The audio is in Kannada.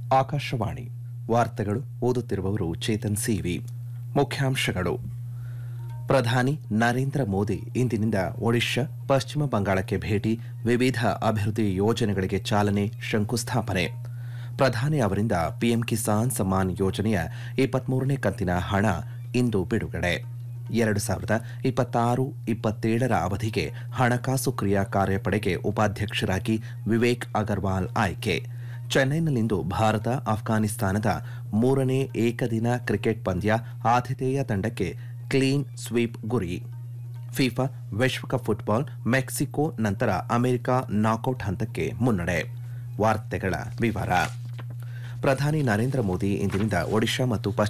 ಆಕಾಶವಾಣಿ ವಾರ್ತೆಗಳು ಓದುತ್ತಿರುವವರು ಚೇತನ್ ಸಿವಿ ಮುಖ್ಯಾಂಶಗಳು ಪ್ರಧಾನಿ ನರೇಂದ್ರ ಮೋದಿ ಇಂದಿನಿಂದ ಒಡಿಶಾ ಪಶ್ಚಿಮ ಬಂಗಾಳಕ್ಕೆ ಭೇಟಿ ವಿವಿಧ ಅಭಿವೃದ್ಧಿ ಯೋಜನೆಗಳಿಗೆ ಚಾಲನೆ ಶಂಕುಸ್ಥಾಪನೆ ಪ್ರಧಾನಿ ಅವರಿಂದ ಪಿಎಂ ಕಿಸಾನ್ ಸಮ್ಮಾನ್ ಯೋಜನೆಯ ಇಪ್ಪತ್ಮೂರನೇ ಕಂತಿನ ಹಣ ಇಂದು ಬಿಡುಗಡೆ ಎರಡು ಸಾವಿರದ ಇಪ್ಪತ್ತಾರು ಇಪ್ಪತ್ತೇಳರ ಅವಧಿಗೆ ಹಣಕಾಸು ಕ್ರಿಯಾ ಕಾರ್ಯಪಡೆಗೆ ಉಪಾಧ್ಯಕ್ಷರಾಗಿ ವಿವೇಕ್ ಅಗರ್ವಾಲ್ ಆಯ್ಕೆ ಚೆನ್ನೈನಲ್ಲಿಂದು ಭಾರತ ಅಫ್ಘಾನಿಸ್ತಾನದ ಮೂರನೇ ಏಕದಿನ ಕ್ರಿಕೆಟ್ ಪಂದ್ಯ ಆತಿಥೇಯ ತಂಡಕ್ಕೆ ಕ್ಲೀನ್ ಸ್ವೀಪ್ ಗುರಿ ಫಿಫಾ ವಿಶ್ವಕಪ್ ಫುಟ್ಬಾಲ್ ಮೆಕ್ಸಿಕೋ ನಂತರ ಅಮೆರಿಕ ನಾಕೌಟ್ ಹಂತಕ್ಕೆ ಮುನ್ನಡೆ ವಾರ್ತೆಗಳ ವಿವರ ಪ್ರಧಾನಿ ನರೇಂದ್ರ ಮೋದಿ ಇಂದಿನಿಂದ ಒಡಿಶಾ ಮತ್ತು